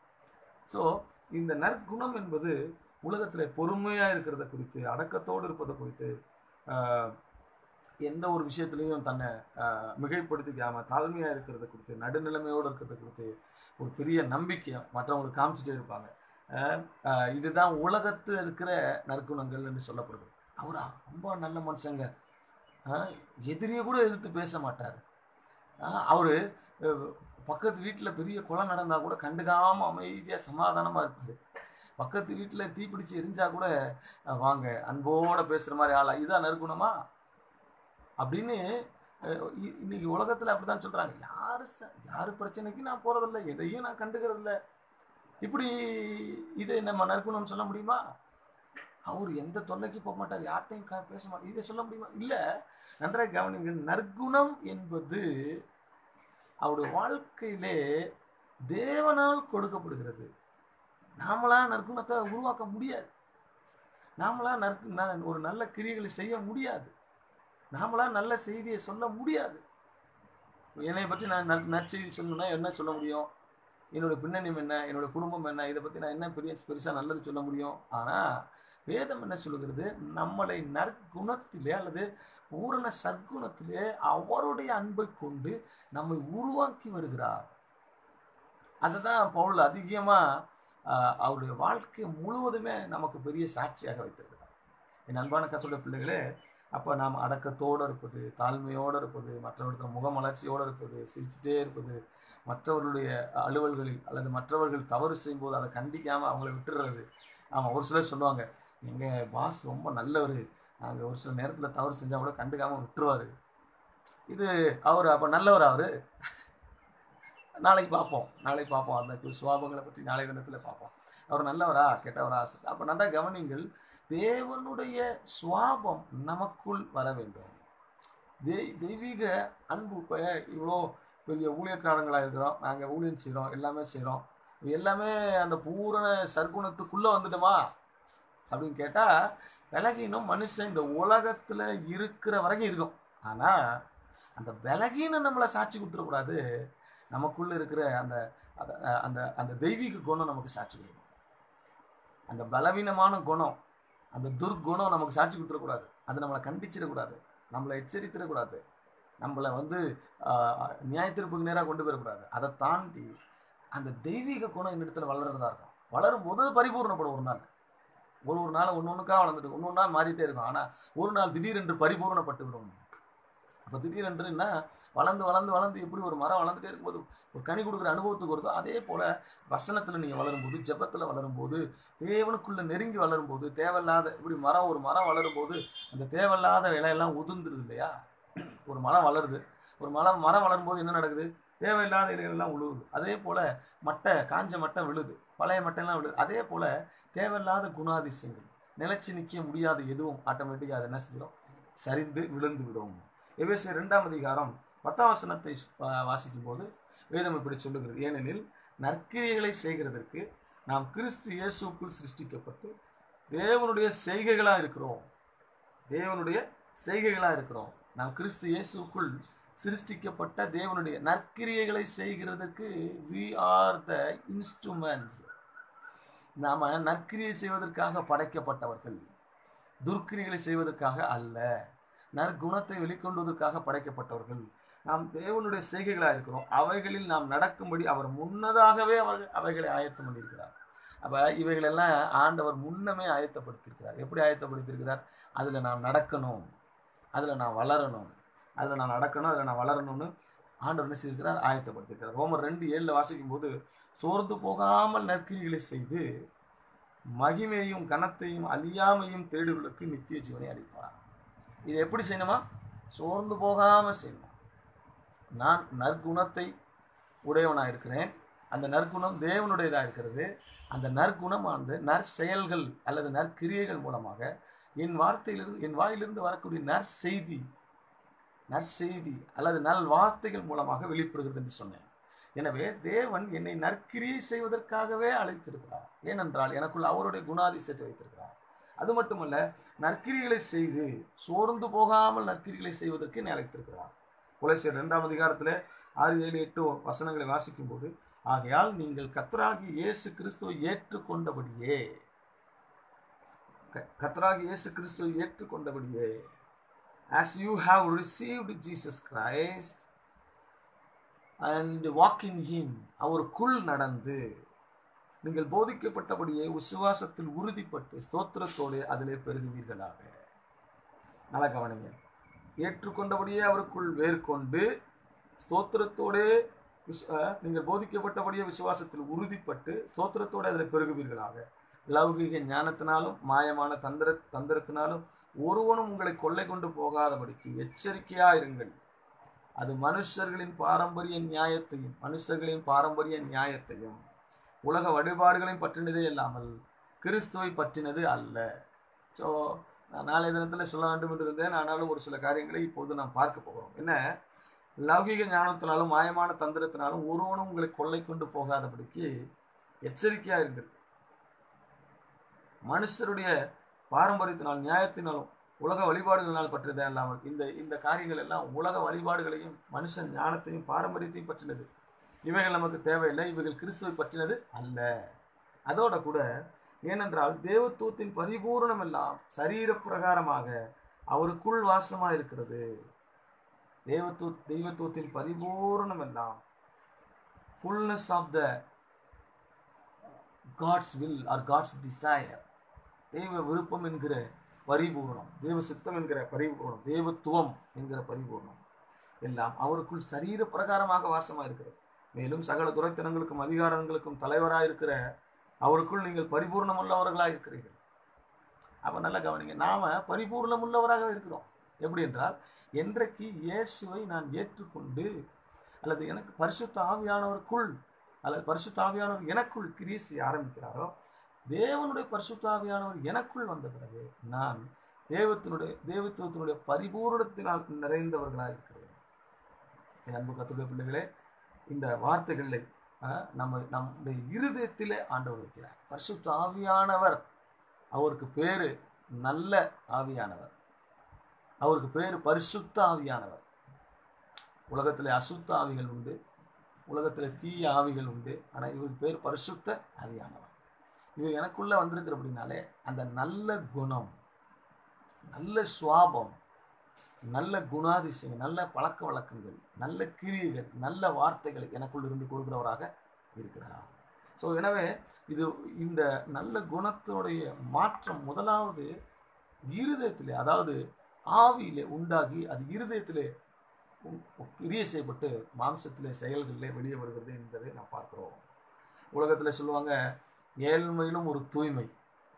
A: ஸோ இந்த நற்குணம் என்பது உலகத்தில் பொறுமையாக இருக்கிறத குறித்து அடக்கத்தோடு இருப்பதை குறித்து ஆஹ், எந்த ஒரு விஷயத்துலையும் தன்னை ஆஹ், மிகைப்படுத்திக்காம தாழ்மையாக இருக்கிறத குறித்து நடுநிலைமையோடு இருக்கிறத குறித்து ஒரு பெரிய நம்பிக்கை மற்றவங்களுக்கு காமிச்சிட்டே இருப்பாங்க ஆஹ், ஆஹ், இதுதான் உலகத்து இருக்கிற நற்குணங்கள் என்று சொல்லப்படுது அவரா ரொம்ப நல்ல மனுஷங்க ஆஹ், எதிரியை கூட எதிர்த்து பேச மாட்டார் அவர் பக்கத்து வீட்டில் பெரிய கொலை நடந்தால் கூட கண்டுக்காமல் அமைதியாக சமாதானமாக இருப்பார் பக்கத்து வீட்டில் தீப்பிடிச்சு எரிஞ்சா கூட அஹ், வாங்க அன்போட பேசுகிற மாதிரி ஆளா இதான் நற்குணமா அப்படின்னு அஹ், இ- இன்னைக்கு உலகத்தில் அப்படி தான் சொல்கிறாங்க யார் ச யார் பிரச்சனைக்கு நான் போகிறதில்ல எதையும் நான் கண்டுக்கிறதில்ல இப்படி இதை நம்ம நற்குணம் சொல்ல முடியுமா அவர் எந்த தொல்லைக்கு போக மாட்டார் யார்ட்டையும் கா- பேச மாட்டார் இதை சொல்ல முடியுமா இல்லை நன்றாக கவனிங்க நற்குணம் என்பது அவருடைய வாழ்க்கையிலே தேவனால் கொடுக்கப்படுகிறது நாமளா நற்குணத்தை உருவாக்க முடியாது நாமளா நற்கு ந- ஒரு நல்ல கிரியைகளை செய்ய முடியாது நாமளா நல்ல செய்தியை சொல்ல முடியாது என்னை பற்றி நான் நற்- நற்செய்தி சொல்லணும்னா என்ன சொல்ல முடியும் என்னோட பின்னணியும் என்ன என்னோட குடும்பம் என்ன இதை பற்றி நான் என்ன பெரிய பெருசாக நல்லது சொல்ல முடியும் ஆனால் வேதம் என்ன சொல்லுகிறது நம்மளை நற்குணத்திலே அல்லது பூரண சற்குணத்திலே அவருடைய அன்பை கொண்டு நம்மை உருவாக்கி வருகிறார் அதை தான் பவுல் அதிகமாக அவருடைய வாழ்க்கை முழுவதுமே நமக்கு பெரிய சாட்சியாக வைத்திருக்கிறார் என் அன்பான கத்தோட பிள்ளைகளே அப்போ நாம் அடக்கத்தோடு இருப்பது தாழ்மையோடு இருப்பது மற்றவர்களுக்கு முகமலர்ச்சியோடு இருப்பது சிரிச்சுட்டே இருப்பது மற்றவர்களுடைய அலுவல்களில் அல்லது மற்றவர்கள் தவறு செய்யும்போது அதை கண்டிக்காமல் அவங்கள விட்டுறது ஆமாம் ஒரு சிலர் சொல்லுவாங்க எங்கள் பாஸ் ரொம்ப நல்லவர் நாங்கள் ஒரு சில நேரத்தில் தவறு செஞ்சால் கூட கண்டுக்காமல் விட்டுருவார் இது அவர் அப்போ நல்லவர் அவர் நாளைக்கு பார்ப்போம் நாளைக்கு பார்ப்போம் அந்த சுவாபங்களை பற்றி நாளை தினத்தில் பார்ப்போம் அவர் நல்லவரா கெட்டவரா அப்போ நல்லா கவனிங்கள் தேவனுடைய சுவாபம் நமக்குள் வர வேண்டும் தெய் தெய்வீக அன்பு இப்போ இவ்வளோ பெரிய ஊழியக்காரங்களாக இருக்கிறோம் நாங்கள் ஊழியம் செய்கிறோம் எல்லாமே செய்கிறோம் எல்லாமே அந்த பூரண சர்க்குணத்துக்குள்ளே வந்துட்டோமா அப்படின்னு கேட்டால் விலகினும் மனுஷன் இந்த உலகத்தில் இருக்கிற வரைக்கும் இருக்கும் ஆனால் அந்த விலகினம் நம்மளை சாட்சி கொடுத்துடக்கூடாது நமக்குள்ளே இருக்கிற அந்த அந்த- அந்த அந்த தெய்வீக குணம் நமக்கு சாட்சி கொடுக்கணும் அந்த பலவீனமான குணம் அந்த துர்க்குணம் நமக்கு சாட்சி கொடுத்துடக்கூடாது அது நம்மளை கண்டிச்சிடக்கூடாது நம்மளை எச்சரித்திடக்கூடாது நம்மளை வந்து ஆஹ், நியாய தீர்ப்புக்கு நேராக கொண்டு போயிடக்கூடாது அதை தாண்டி அந்த தெய்வீக குணம் என்னிடத்துல வளர்றதா இருக்கும் வளரும் போது அது பரிபூர்ணப்படும் ஒரு நாள் ஒரு ஒரு நாள் ஒன்று ஒன்றுக்காக வளர்ந்துட்டு ஒன்று ஒன்றா மாறிட்டே இருக்கும் ஆனால் ஒரு நாள் திடீரென்று பரிபூர்ணப்பட்டு விடும் அப்போ திடீரென்று என்ன வளர்ந்து வளர்ந்து வளர்ந்து எப்படி ஒரு மரம் வளர்ந்துட்டே இருக்கும்போது ஒரு கனி கொடுக்குற அனுபவத்துக்கு வருதோ அதே போல் வசனத்தில் நீங்கள் வளரும்போது ஜெபத்தில் வளரும்போது தேவனுக்குள்ளே நெருங்கி வளரும்போது தேவையில்லாத இப்படி மரம் ஒரு மரம் வளரும்போது அந்த தேவையில்லாத இலையெல்லாம் உதிர்ந்துருது இல்லையா ஒரு மரம் வளருது ஒரு மரம் மரம் வளரும்போது என்ன நடக்குது தேவையில்லாத இலைகள்லாம் உழுவுது அதே போல் மட்டை காஞ்ச மட்டை விழுது பழைய மட்டையெல்லாம் விழுது அதே போல் தேவையில்லாத குணாதிசயங்கள் நிலைச்சு நிற்க முடியாத எதுவும் ஆட்டோமேட்டிக்காக அதை என்ன செஞ்சிடும் சரிந்து விழுந்து விடும் எபேசியர் இரண்டாம் அதிகாரம் பத்தாம் வசனத்தை வா- வாசிக்கும் போது வேதம் இப்படி சொல்லுகிறது ஏனெனில் நற்கிரியைகளை செய்கிறதற்கு நாம் கிறிஸ்து இயேசுக்குள் சிருஷ்டிக்கப்பட்டு தேவனுடைய செய்கைகளாக இருக்கிறோம் தேவனுடைய செய்கைகளாக இருக்கிறோம் நாம் கிறிஸ்து இயேசுக்குள் சிருஷ்டிக்கப்பட்ட தேவனுடைய நற்கிரியைகளை செய்கிறதற்கு வி ஆர் த இன்ஸ்ட்ருமெண்ட்ஸ் நாம நற்கிரியை செய்வதற்காக படைக்கப்பட்டவர்கள் துர்க்கிரிகளை செய்வதற்காக அல்ல நற்குணத்தை வெளிக்கொண்டுவதற்காக படைக்கப்பட்டவர்கள் நாம் தேவனுடைய செய்கைகளாக இருக்கிறோம் அவைகளில் நாம் நடக்கும்படி அவர் முன்னதாகவே அவர் அவைகளை ஆயத்தம் பண்ணியிருக்கிறார் அப்ப இவைகளெல்லாம் ஆண்டவர் முன்னமே ஆயத்தப்படுத்தியிருக்கிறார் எப்படி ஆயத்தப்படுத்தியிருக்கிறார் அதுல நாம் நடக்கணும் அதுல நான் வளரணும் அதுல நான் நடக்கணும் அதுல நான் வளரணும்னு ஆண்டவர் என்ன செய்திருக்கிறார் ஆயத்தப்படுத்தியிருக்கிறார் ரோமர் ரெண்டு ஏழில் வாசிக்கும் போது சோர்ந்து போகாமல் நற்கிரிகளை செய்து மகிமையும் கனத்தையும் அழியாமையும் தேடுகளுக்கு நித்திய ஜீவனை அளிப்பார் இது எப்படி செய்யணுமா சோர்ந்து போகாமல் செய்யணும் நான் நற்குணத்தை உடையவனாக இருக்கிறேன் அந்த நற்குணம் தேவனுடையதாக இருக்கிறது அந்த நற்குணம் அந்த நற்செயல்கள் அல்லது நற்கிரியைகள் மூலமாக என் வார்த்தையிலிருந்து என் வாயிலிருந்து வரக்கூடிய நற்செய்தி நற்செய்தி அல்லது நல் வார்த்தைகள் மூலமாக வெளிப்படுகிறது என்று சொன்னேன் எனவே தேவன் என்னை நற்கிரியை செய்வதற்காகவே அழைத்திருக்கிறார் ஏனென்றால் எனக்குள்ள அவருடைய குணாதிசயத்தை வைத்திருக்கிறார் அது மட்டுமல்ல நற்கிரிகளை செய்து சோர்ந்து போகாமல் நற்கிரிகளை செய்வதற்கு என்னை அழைத்திருக்கிறார் குலேசியர் இரண்டாம் அதிகாரத்தில் ஆறு ஏழு எட்டு வசனங்களை வாசிக்கும் போது ஆகையால் நீங்கள் கத்தராகி இயேசு கிறிஸ்துவை ஏற்றுக்கொண்டபடியே க- கர்த்தராகி இயேசு கிறிஸ்துவை ஏற்றுக்கொண்டபடியே as you have received Jesus Christ and walk in him அவருக்குள் நடந்து நீங்கள் போதிக்கப்பட்டபடியே விசுவாசத்தில் உறுதிப்பட்டு ஸ்தோத்திரத்தோடு அதிலே பெருகுவீர்களாக நல்லா கவனிங்க ஏற்றுக்கொண்டபடியே அவருக்குள் வேர்கொண்டு ஸ்தோத்திரத்தோடே விஸ்- அஹ், நீங்கள் போதிக்கப்பட்டபடியே விசுவாசத்தில் உறுதிப்பட்டு ஸ்தோத்திரத்தோடு அதில் பெருகுவீர்களாக லௌகிக ஞானத்தினாலும் மாயமான தந்திர தந்திரத்தினாலும் ஒருவனும் உங்களை கொள்ளை கொண்டு போகாதபடிக்கு எச்சரிக்கையா இருங்கள் அது மனுஷர்களின் பாரம்பரிய நியாயத்தையும் மனுஷர்களின் பாரம்பரிய நியாயத்தையும் உலக வழிபாடுகளையும் பற்றினதே இல்லாமல் கிறிஸ்துவை பற்றினது அல்ல ஸோ நான் நாளைய தினத்தில் சொல்ல வேண்டும் என்று இருந்தேன் ஆனாலும் ஒரு சில காரியங்களை இப்போது நாம் பார்க்க போகிறோம் என்ன லௌகிக ஞானத்தினாலும் மாயமான தந்திரத்தினாலும் ஒருவனும் உங்களை கொள்ளை கொண்டு போகாதபடிக்கு எச்சரிக்கையா இருங்கள் மனுஷருடைய பாரம்பரியத்தினால் நியாயத்தினாலும் உலக வழிபாடுகளினால் பற்றியதே இல்லாமல் இந்த இந்த காரியங்கள் எல்லாம் உலக வழிபாடுகளையும் மனுஷன் ஞானத்தையும் பாரம்பரியத்தையும் பற்றினது இவைகள் நமக்கு தேவையில்லை இவைகள் கிறிஸ்துவை பற்றினது அல்ல அதோட கூட ஏனென்றால் தேவத்துவத்தின் பரிபூரணம் எல்லாம் சரீர பிரகாரமாக அவருக்குள் வாசமா இருக்கிறது தேவத்துவ தெய்வத்துவத்தின் பரிபூரணம் எல்லாம் fullness of the God's will or God's desire தெய்வ விருப்பம் என்கிற பரிபூர்ணம் தேவ சித்தம் என்கிற பரிபூர்ணம் தேவத்துவம் என்கிற பரிபூர்ணம் எல்லாம் அவருக்குள் சரீர பிரகாரமாக வாசமாக இருக்கிறது மேலும் சகல துரைத்தனங்களுக்கும் அதிகாரங்களுக்கும் தலைவராக இருக்கிற அவருக்குள் நீங்கள் பரிபூர்ணம் உள்ளவர்களாக இருக்கிறீர்கள் அப்போ நல்லா கவனிங்க நாம பரிபூர்ணம் உள்ளவராக இருக்கிறோம் எப்படி என்றால் என்றைக்கு இயேசுவை நான் ஏற்றுக்கொண்டு அல்லது எனக்கு பரிசுத்த ஆவியானவருக்குள் அல்லது பரிசுத்த ஆவியானவர் எனக்குள் கிரியை செய்ய ஆரம்பிக்கிறாரோ தேவனுடைய பரிசுத்த ஆவியானவர் எனக்குள் வந்த பிறகு நான் தேவத்தினுடைய தேவத்துவத்தினுடைய பரிபூரணத்தினால் நிறைந்தவர்களாக இருக்கிறேன் என் அன்பு கத்துடைய பிள்ளைகளே இந்த வார்த்தைகளை அஹ், நம்ம நம்முடைய இருதயத்திலே ஆண்டவர் வைக்கிறார் பரிசுத்த ஆவியானவர் அவருக்கு பேரு நல்ல ஆவியானவர் அவருக்கு பேரு பரிசுத்த ஆவியானவர் உலகத்திலே அசுத்த ஆவிகள் உண்டு உலகத்தில் தீய ஆவிகள் உண்டு ஆனால் இவருக்கு பேர் பரிசுத்த ஆவியானவர் இவர் எனக்குள்ள வந்திருக்கிற அப்படின்னாலே அந்த நல்ல குணம் நல்ல சுவாபம் நல்ல குணாதிசயம் நல்ல பழக்க வழக்கங்கள் நல்ல கிரியைகள் நல்ல வார்த்தைகளை எனக்குள் இருந்து கொடுக்கிறவராக இருக்கிறார் ஸோ எனவே இது இந்த நல்ல குணத்தினுடைய மாற்றம் முதலாவது இருதயத்திலே அதாவது ஆவியிலே உண்டாகி அது இருதயத்திலே உ- கிரியை செய்யப்பட்டு மாம்சத்திலே செயல்களிலே வெளியே வருகிறது என்பதை நாம் பார்க்கிறோம் உலகத்தில் சொல்லுவாங்க ஏழ்மையிலும் ஒரு தூய்மை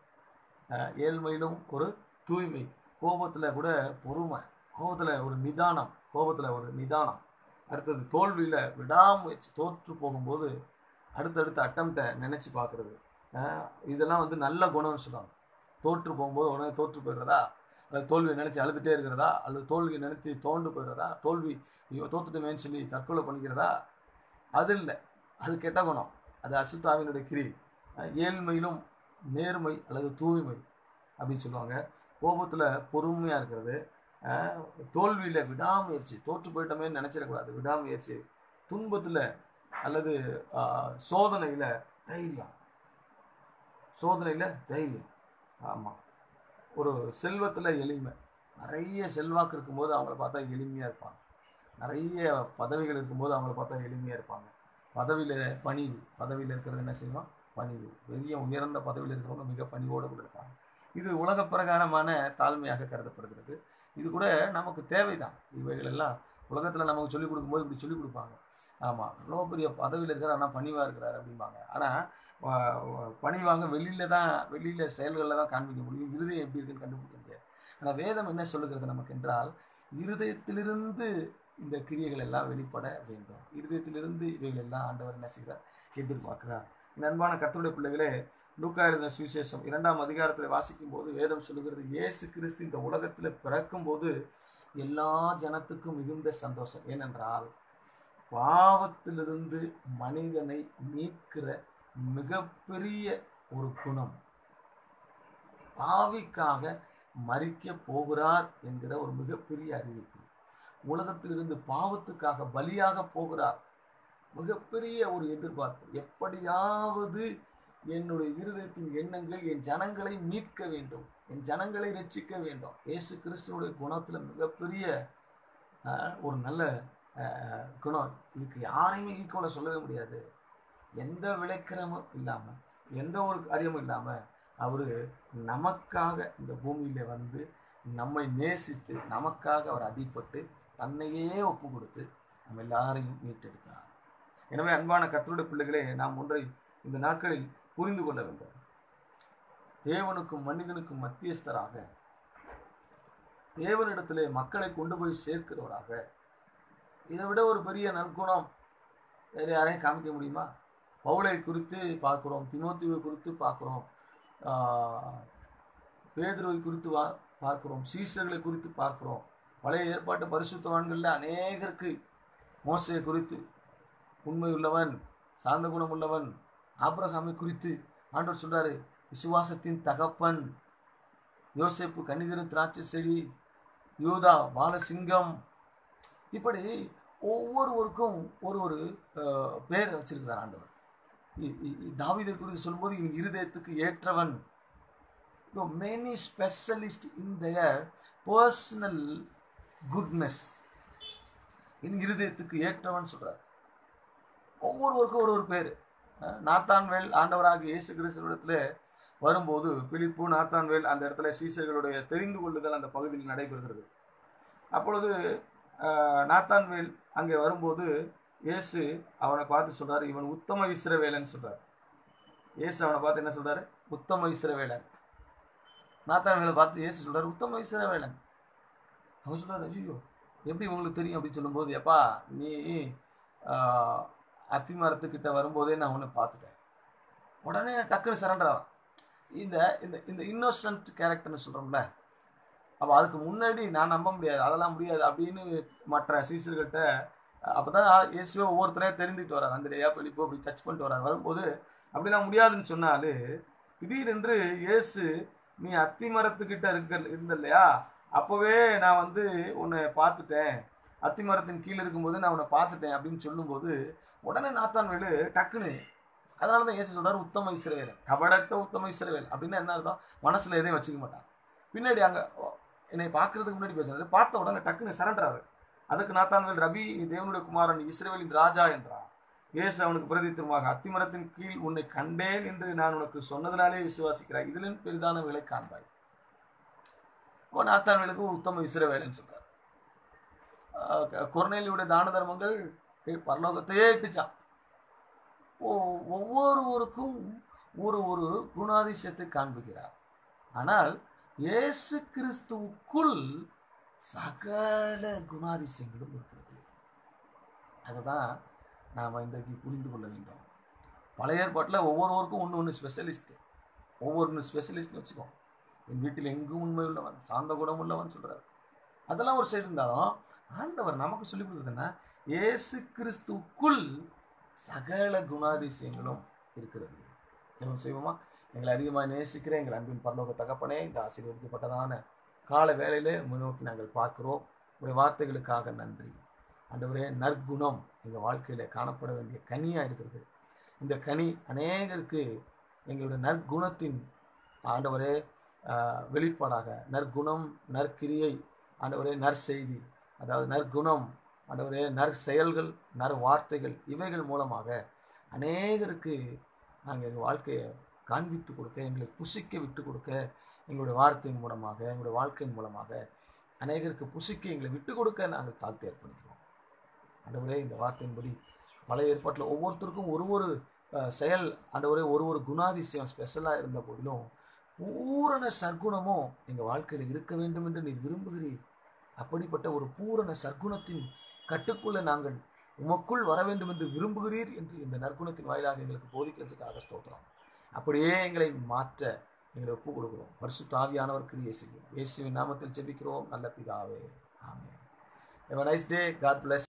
A: அஹ், ஏழ்மையிலும் ஒரு தூய்மை கோபத்தில் கூட பொறுமை கோபத்தில் ஒரு நிதானம் கோபத்தில் ஒரு நிதானம் அடுத்தது தோல்வியில் விடாமுயற்சி தோற்று போகும்போது அடுத்தடுத்த அட்டம்ப்டை நினச்சி பார்க்குறது இதெல்லாம் வந்து நல்ல குணம்னு சொல்லுவாங்க தோற்று போகும்போது உடனே தோற்று போயிடுறதா அல்லது தோல்வியை நினச்சி அழுதுகிட்டே இருக்கிறதா அல்லது தோல்வியை நினைத்து தோண்டு போயிடுறதா தோல்வி ஐயோ தோத்துட்டுமேன்னு சொல்லி தற்கொலை பண்ணிக்கிறதா அது இல்லை அது கெட்ட குணம் அது அசுத்தாவினுடைய கிரி அஹ் ஏழ்மையிலும் நேர்மை அல்லது தூய்மை அப்படின்னு சொல்லுவாங்க கோபத்தில் பொறுமையாக இருக்கிறது தோல்வியில் விடாமுயற்சி தோற்று போயிட்டோமே நினச்சிடக்கூடாது விடாமுயற்சி துன்பத்தில் அல்லது சோதனையில் தைரியம் சோதனையில் தைரியம் ஆமாம் ஒரு செல்வத்தில் எளிமை நிறைய செல்வாக்கு இருக்கும்போது அவங்கள பார்த்தா எளிமையாக இருப்பாங்க நிறைய பதவிகள் இருக்கும்போது அவங்கள பார்த்தா எளிமையாக இருப்பாங்க பதவியில் பணிவு பதவியில் இருக்கிறது என்ன செய்வோம் பணிவு பெரிய உயர்ந்த பதவியில் இருக்கிறவங்க மிக பணிவோடு கூட இருப்பாங்க இது உலக பிரகாரமான தாழ்மையாக கருதப்படுகிறது இது கூட நமக்கு தேவைதான் இவைகள் எல்லாம் உலகத்தில் நமக்கு சொல்லிக் கொடுக்கும்போது இப்படி சொல்லிக் கொடுப்பாங்க ஆமாம் இவ்வளோ பெரிய பதவியில் இருக்கிறார் ஆனால் பணிவாக இருக்கிறார் அப்படிம்பாங்க ஆனால் பணிவாக வெளியில் தான் வெளியில் செயல்களில் தான் காண்பிக்க முடியும் இருதயம் எப்படி இருக்குன்னு கண்டுபிடிக்க முடியாது ஆனால் வேதம் என்ன சொல்லுகிறது நமக்கு என்றால் இருதயத்திலிருந்து இந்த கிரியைகள் எல்லாம் வெளிப்பட வேண்டும் இருதயத்திலிருந்து இவைகள் எல்லாம் ஆண்டவர் என்ன செய்கிறார் எதிர்பார்க்கிறார் என் அன்பான கத்தருடைய பிள்ளைகளே லூக்கா எழுதின சுவிசேஷம் இரண்டாம் அதிகாரத்தில் வாசிக்கும் போது வேதம் சொல்லுகிறது இயேசு கிறிஸ்து இந்த உலகத்தில் பிறக்கும்போது எல்லா ஜனத்துக்கும் மிகுந்த சந்தோஷம் ஏனென்றால் பாவத்திலிருந்து மனிதனை மீட்கிற மிகப்பெரிய ஒரு குணம் பாவிக்காக மறிக்க போகிறார் என்கிற ஒரு மிகப்பெரிய அறிவிப்பு உலகத்திலிருந்து பாவத்துக்காக பலியாக போகிறார் மிகப்பெரிய ஒரு எதிர்பார்ப்பு எப்படியாவது என்னுடைய இருதயத்தின் எண்ணங்கள் என் ஜனங்களை மீட்க வேண்டும் என் ஜனங்களை ரட்சிக்க வேண்டும் இயேசு கிறிஸ்துவனுடைய குணத்தில் மிகப்பெரிய ஆஹ், ஒரு நல்ல ஆஹ், குணம் இதுக்கு யாரையுமே ஈக்குவலாக சொல்லவே முடியாது எந்த விளைக்கிரமும் இல்லாமல் எந்த ஒரு காரியமும் இல்லாமல் அவர் நமக்காக இந்த பூமியில் வந்து நம்மை நேசித்து நமக்காக அவர் அடிபட்டு தன்னையே ஒப்பு கொடுத்து நம்ம எல்லாரையும் மீட்டெடுத்தார் எனவே அன்பான கர்த்தருடைய பிள்ளைகளே நாம் ஒன்றை இந்த நாட்களில் புரிந்து கொள்ள வேண்டும் தேவனுக்கும் மனிதனுக்கும் மத்தியஸ்தராக தேவனிடத்திலே மக்களை கொண்டு போய் சேர்க்கிறவராக இதை விட ஒரு பெரிய நற்குணம் வேறு யாரையும் காமிக்க முடியுமா பவுலை குறித்து பார்க்குறோம் திமோத்திவை குறித்து பார்க்குறோம் பேதுருவை குறித்து வா பார்க்கிறோம் சீசர்களை குறித்து பார்க்கிறோம் பழைய ஏற்பாட்டு பரிசுத்தவான்களில் அநேகருக்கு மோசையை குறித்து உண்மை உள்ளவன் சாந்த குணம் உள்ளவன் ஆபிரகாமை குறித்து ஆண்டவர் சொல்றாரு விசுவாசத்தின் தகப்பன் யோசேப்பு கன்னிதிரு திராட்சை செடி யூதா பாலசிங்கம் இப்படி ஒவ்வொருவருக்கும் ஒரு ஒரு அஹ், பேர் வச்சிருக்கிறார் ஆண்டவர் இ- இ- இ- தாவீதை குறித்து சொல்லும்போது இவன் இருதயத்துக்கு ஏற்றவன் many specialist in their personal goodness என் இருதயத்துக்கு ஏற்றவன் சொல்றார் ஒவ்வொருவருக்கும் ஒரு ஒரு பேர் நாத்தான்வேல் ஆண்டவராகிய இயேசு கிறிஸ்துவிடத்தில் வரும்போது பிலிப்பு நாத்தான்வேல் அந்த இடத்துல சீசர்களுடைய தெரிந்து கொள்ளுதல் அந்த பகுதியில் நடைபெறுகிறது அப்பொழுது அஹ், நாத்தான்வேல் அங்கே வரும்போது இயேசு அவனை பார்த்து சொல்றாரு இவன் உத்தம இஸ்ரவேலன் சொல்றாரு இயேசு அவனை பார்த்து என்ன சொல்றாரு உத்தம இஸ்ரவேலன் நாத்தான்வேலை பார்த்து இயேசு சொல்றாரு உத்தம இஸ்ரவேலன் அவன் சொல்றாரு ஐயோ எப்படி உங்களுக்கு தெரியும் அப்படின்னு சொல்லும்போது எப்பா நீ ஆஹ், அத்திமரத்துக்கிட்ட வரும்போதே நான் உன்னை பார்த்துட்டேன் உடனே டக்குன்னு சரண்டர் ஆகும் இந்த இந்த இந்த இன்னோசன்ட் கேரக்டர்னு சொல்கிறோம்ல அப்போ அதுக்கு முன்னாடி நான் நம்ப முடியாது அதெல்லாம் முடியாது அப்படின்னு மற்ற சீசர்கிட்ட அப்போ தான் இயேசுவே ஒவ்வொருத்தரையும் தெரிஞ்சுட்டு வரார் அந்த பிலிப்போ அப்படி டச் பண்ணிட்டு வரார் வரும்போது அப்படிலாம் முடியாதுன்னு சொன்னாலே திடீரென்று இயேசு நீ அத்தி மரத்துக்கிட்ட இருக்க இருந்த இல்லையா அப்போவே நான் வந்து உன்னை பார்த்துட்டேன் அத்தி மரத்தின் கீழே இருக்கும்போது நான் உன்னை பார்த்துட்டேன் அப்படின்னு சொல்லும்போது உடனே நாத்தான்வேலு டக்குன்னு அதனால தான் இயேசு சொல்றாரு உத்தம இஸ்ரவேல் கபடட்ட உத்தம இஸ்ரவேல் அப்படின்னு என்ன அர்த்தம் மனசுல எதையும் வச்சுக்க மாட்டான் பின்னாடி அங்க என்னை பார்க்கறதுக்கு முன்னாடி பேசுறது பார்த்த உடனே டக்குன்னு சரண்டர் ஆகுது அதுக்கு நாத்தான்வேல் ரபி நீ தேவனுடைய குமாரன் நீ இஸ்ரவேலின் ராஜா என்றான் இயேசு அவனுக்கு பிரதித்திரமாக அத்திமரத்தின் கீழ் உன்னை கண்டேன் என்று நான் உனக்கு சொன்னதினாலே விசுவாசிக்கிறாய் இதிலும் பெரிதானவர்களை காண்பாய் இப்போ நாத்தான்வேலுக்கு உத்தம இஸ்ரவேலன்னு சொல்றார் ஆஹ் கொர்நேலியுடைய தான தர்மங்கள் பரலோகத்தையே இட்டுச்சான் ஓ ஒவ்வொருவருக்கும் ஒரு ஒரு குணாதிசயத்தை காண்பிக்கிறார் ஆனால் இயேசு கிறிஸ்துவுக்குள் சகல குணாதிசயங்களும் இருக்கிறது அதுதான் நாம் இன்றைக்கு புரிந்து கொள்ள வேண்டும் பழைய ஏற்பாட்டில் ஒவ்வொருவருக்கும் ஒன்று ஒன்று ஸ்பெஷலிஸ்ட் ஒவ்வொரு ஸ்பெஷலிஸ்ட்னு வச்சுக்கோ என் வீட்டில் எங்கும் உண்மை உள்ளவன் சாந்த குணம் உள்ளவன் சொல்கிறார் அதெல்லாம் ஒரு சைடு இருந்தாலும் ஆண்டவர் நமக்கு சொல்லிக் கொடுக்குறதுன்னா இயேசு கிறிஸ்துவுக்குள் சகல குணாதிசயங்களும் இருக்கிறது ஜெபம் செய்வோமா எங்களை அதிகமாக நேசிக்கிற எங்கள் அன்பின் பரலோக தகப்பனே இந்த ஆசீர்வதிக்கப்பட்டதான கால வேளையிலே முன்னோக்கி நாங்கள் பார்க்கிறோம் உடைய வார்த்தைகளுக்காக நன்றி ஆண்டவரே நற்குணம் எங்கள் வாழ்க்கையில் காணப்பட வேண்டிய கனியாக இருக்கிறது இந்த கனி அநேகருக்கு எங்களுடைய நற்குணத்தின் ஆண்டவரே ஆஹ், வெளிப்பாடாக நற்குணம் நற்கிரியை ஆண்டவரே நற்செய்தி அதாவது நற்குணம் ஆண்டவரே நற்செயல்கள் நற்வார்த்தைகள் இவைகள் மூலமாக அநேகருக்கு நாங்கள் எங்கள் வாழ்க்கையை காண்பித்து கொடுக்க எங்களை புசிக்க விட்டு கொடுக்க எங்களுடைய வார்த்தையின் மூலமாக எங்களுடைய வாழ்க்கையின் மூலமாக அநேகருக்கு புசிக்க எங்களை விட்டு கொடுக்க நாங்கள் தாழ்த்து ஏற்படுகிறோம் ஆண்டவரே இந்த வார்த்தையின்படி பழைய ஏற்பாட்டில் ஒவ்வொருத்தருக்கும் ஒரு ஒரு அஹ், செயல் ஆண்டவரே ஒரு ஒரு குணாதிசயம் ஸ்பெஷலாக இருந்த போதிலும் பூரண சற்குணமும் எங்கள் வாழ்க்கையில் இருக்க வேண்டும் என்று நீர் விரும்புகிறீர் அப்படிப்பட்ட ஒரு பூரண சற்குணத்தின் கட்டுக்குள்ளே நாங்கள் உமக்குள் வர வேண்டும் என்று விரும்புகிறீர் என்று இந்த நற்குணத்தின் வாயிலாக எங்களுக்கு போதிக்கிறதுக்காக ஸ்தோத்திரம் அப்படியே எங்களை மாற்ற எங்களை ஒப்புக் கொடுக்கிறோம் பரிசுத்த ஆவியானவர் கிரியை செய்யும் இயேசுவின் நாமத்தில் ஜெபிக்கிறோம் நல்ல பிதாவே ஆமென் Have a nice day. God bless.